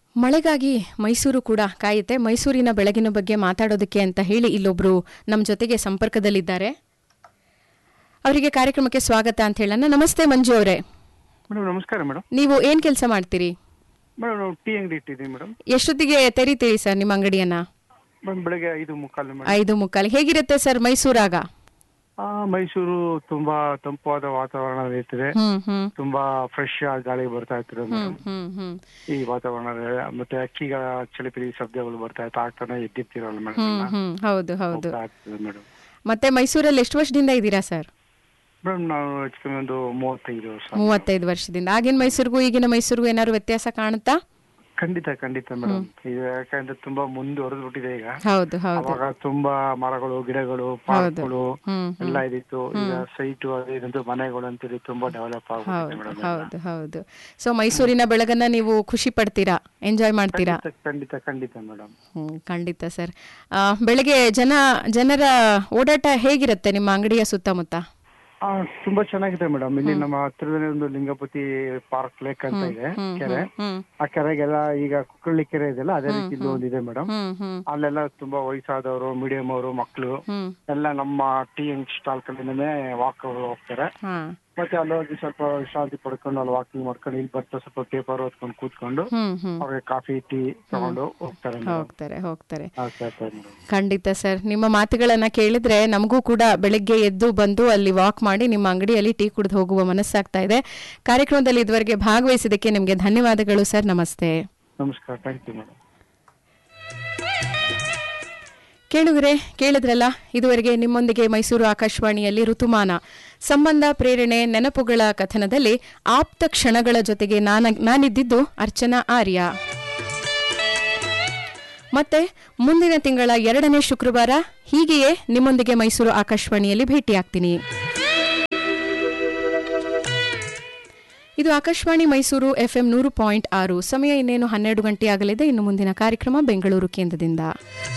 ಮಳೆಗಾಗಿ ಮೈಸೂರು ಕೂಡ ಕಾಯುತ್ತೆ ಮೈಸೂರಿನ ಬೆಳಗಿನ ಬಗ್ಗೆ ಮಾತಾಡೋದಕ್ಕೆ ಅಂತ ಹೇಳಿ ಇಲ್ಲೊಬ್ರು ನಮ್ಮ ಜೊತೆಗೆ ಸಂಪರ್ಕದಲ್ಲಿದ್ದಾರೆ ಅವರಿಗೆ ಕಾರ್ಯಕ್ರಮಕ್ಕೆ ಸ್ವಾಗತ ಅಂತ ಹೇಳೋಣ ನಮಸ್ತೆ ಮಂಜು ಅವರೇ ಮೇಡಮ್ ನಮಸ್ಕಾರ ಮೇಡಮ್ ನೀವು ಏನ್ ಕೆಲಸ ಮಾಡ್ತೀರಿ ಮೇಡಮ್ ನಾವು ಟೀ ಅಂಗಡಿ ಇಟ್ಟಿದ್ದೀವಿ ಮೇಡಮ್ ಎಷ್ಟೊತ್ತಿಗೆ ತೆರಿತೀರಿ ಸರ್ ನಿಮ್ಮ ಅಂಗಡಿಯನ್ನ ಮೇಡಮ್ ಬೆಳಗ್ಗೆ ಐದು ಮುಕ್ಕಾಲು ಮೇಡಮ್ ಐದು ಮುಕ್ಕಾಲು ಹೇಗಿರುತ್ತೆ ಸರ್ ಮೈಸೂರಾಗ ಆ, ಮೈಸೂರು ತುಂಬಾ ತಂಪಾದ ವಾತಾವರಣ ಇರ್ತದೆ ಹ್ಮ್ ಹ್ಮ್ ತುಂಬಾ ಫ್ರೆಶ್ ಗಾಳಿ ಬರ್ತಾ ಇರ್ತದೆ ಹ್ಮ್ ಮೇಡಮ್ ಹ್ಮ್ ಹ್ಮ್ ಈ ವಾತಾವರಣ ಮತ್ತೆ ಅಕ್ಕಿಗಳ ಚಳಿಪಿಲಿ ಶಬ್ದಗಳು ಬರ್ತಾ ಇತ್ತು ಆಗ್ತಾನೆ ಎದ್ದಿರ್ತೀರಲ್ಲ ಹ್ಮ್ ಮೇಡಮ್ ಹ್ಮ್ ಹೌದು ಹೌದು ಆಗ್ತದೆ ಮೇಡಮ್ ಮತ್ತೆ ಮೈಸೂರಲ್ಲಿ ಎಷ್ಟು ವರ್ಷದಿಂದ ಇದ್ದೀರಾ ಸರ್ ಮೇಡಮ್ ನಾವು ಹೆಚ್ಚು ಕಮ್ಮಿ ಒಂದು ಮೂವತ್ತೈದು ವರ್ಷ ಮೂವತ್ತೈದು ವರ್ಷದಿಂದ ಆಗಿನ ಮೈಸೂರಿಗೂ ಈಗಿನ ಮೈಸೂರಿಗೂ ಏನಾದ್ರು ವ್ಯತ್ಯಾಸ ಕಾಣುತ್ತಾ ಖಂಡಿತ ಖಂಡಿತ ಮೇಡಮ್ ಇದು ಯಾಕಂದ್ರೆ ತುಂಬಾ ಮುಂದುವರೆದು ಬಿಟ್ಟಿದೆ ಈಗ ಹೌದು ಹೌದು ಅವಾಗ ತುಂಬಾ ಮರಗಳು ಗಿಡಗಳು ಪಾರ್ಕ್ಗಳು ಹ್ಮ್ ಎಲ್ಲ ಇದಿತ್ತು ಈಗ ಸೈಟು ಅದು ಇದಂತೂ ಮನೆಗಳು ಅಂತೇಳಿ ತುಂಬಾ ಡೆವಲಪ್ ಆಗ್ಬಿಟ್ಟಿದೆ ಹೌದು ಮೇಡಮ್ ಹೌದು ಹೌದು ಸೊ ಮೈಸೂರಿನ ಬೆಳಗನ್ನ ನೀವು ಖುಷಿ ಪಡ್ತೀರಾ ಎಂಜಾಯ್ ಮಾಡ್ತೀರಾ ಖಂಡಿತ ಖಂಡಿತ ಮೇಡಮ್ ಹ್ಮ್ ಖಂಡಿತ ಸರ್ ಆ, ಬೆಳಗ್ಗೆ ಜನ ಜನರ ಓಡಾಟ ಹೇಗಿರುತ್ತೆ ನಿಮ್ಮ ಅಂಗಡಿಯ ಸುತ್ತಮುತ್ತ ಆ, ತುಂಬಾ ಚೆನ್ನಾಗಿದೆ ಮೇಡಮ್ ಇಲ್ಲಿ ನಮ್ಮ ಹತ್ರದಲ್ಲಿ ಒಂದು ಲಿಂಗಪತಿ ಪಾರ್ಕ್ ಲೇಕ್ ಅಂತ ಇದೆ ಕೆರೆ ಹ್ಮ್ ಆ ಕೆರೆಗೆಲ್ಲ ಈಗ ಕುಕ್ಕಳ್ಳಿ ಕೆರೆ ಇದೆಯಲ್ಲ ಅದೇ ರೀತಿ ಇಲ್ಲೂ ಒಂದಿದೆ ಮೇಡಮ್ ಹ್ಮ್ ಹ್ಮ್ ಅಲ್ಲೆಲ್ಲ ತುಂಬಾ ವಯಸ್ಸಾದವರು ಮೀಡಿಯಂ ಅವರು ಮಕ್ಕಳು ಹ್ಮ್ ಎಲ್ಲ ನಮ್ಮ ಟೀ ಅಂಡ್ ಸ್ಟಾಲ್ ಕಡೆಯಿಂದನೇ ವಾಕ್ ಹೋಗ್ತಾರೆ ಹಾ ಮತ್ತೆ ಅಲ್ಲಿ ಹೋಗಿ ಸ್ವಲ್ಪ ವಿಶ್ರಾಂತಿ ಪಡ್ಕೊಂಡು ಅಲ್ಲಿ ವಾಕಿಂಗ್ ಮಾಡ್ಕೊಂಡು ಇಲ್ಲಿ ಬರ್ತಾ ಸ್ವಲ್ಪ ಪೇಪರ್ ಓದ್ಕೊಂಡು ಕೂತ್ಕೊಂಡು ಹ್ಮ್ ಹ್ಮ್ ಅವ್ರಿಗೆ ಕಾಫಿ ಟೀ ತಗೊಂಡು ಹೋಗ್ತಾರೆ ಮೇಡಮ್ ಹೋಗ್ತಾರೆ ಹೋಗ್ತಾರೆ ಮೇಡಮ್ ಖಂಡಿತ ಸರ್ ನಿಮ್ಮ ಮಾತುಗಳನ್ನ ಕೇಳಿದ್ರೆ ನಮಗೂ ಕೂಡ ಬೆಳಗ್ಗೆ ಎದ್ದು ಬಂದು ಅಲ್ಲಿ ವಾಕ್ ಮಾಡಿ ನಿಮ್ಮ ಅಂಗಡಿಯಲ್ಲಿ ಟೀ ಕುಡಿದು ಹೋಗುವ ಮನಸ್ಸಾಗ್ತಾ ಇದೆ ಕಾರ್ಯಕ್ರಮದಲ್ಲಿ ಇದುವರೆಗೆ ಭಾಗವಹಿಸಿದ್ದಕ್ಕೆ ನಿಮಗೆ ಧನ್ಯವಾದಗಳು ಸರ್ ನಮಸ್ತೆ ನಮಸ್ಕಾರ ಥ್ಯಾಂಕ್ ಯು ಮೇಡಮ್ ಕೇಳುಗರೆ ಕೇಳಿದ್ರಲ್ಲ ಇದುವರೆಗೆ ನಿಮ್ಮೊಂದಿಗೆ ಮೈಸೂರು ಆಕಾಶವಾಣಿಯಲ್ಲಿ ಋತುಮಾನ ಸಂಬಂಧ ಪ್ರೇರಣೆ ನೆನಪುಗಳ ಕಥನದಲ್ಲಿ ಆಪ್ತ ಕ್ಷಣಗಳ ಜೊತೆಗೆ ನಾನ ನಾನಿದ್ದಿದ್ದು ಅರ್ಚನಾ ಆರ್ಯ ಮತ್ತೆ ಮುಂದಿನ ತಿಂಗಳ ಎರಡನೇ ಶುಕ್ರವಾರ ಹೀಗೆಯೇ ನಿಮ್ಮೊಂದಿಗೆ ಮೈಸೂರು ಆಕಾಶವಾಣಿಯಲ್ಲಿ ಭೇಟಿಯಾಗ್ತೀನಿ ಇದು ಆಕಾಶವಾಣಿ ಮೈಸೂರು ಎಫ್ಎಂ ನೂರು ಪಾಯಿಂಟ್ ಆರು ಸಮಯ ಇನ್ನೇನು ಹನ್ನೆರಡು ಗಂಟೆ ಆಗಲಿದೆ ಇನ್ನು ಮುಂದಿನ ಕಾರ್ಯಕ್ರಮ ಬೆಂಗಳೂರು ಕೇಂದ್ರದಿಂದ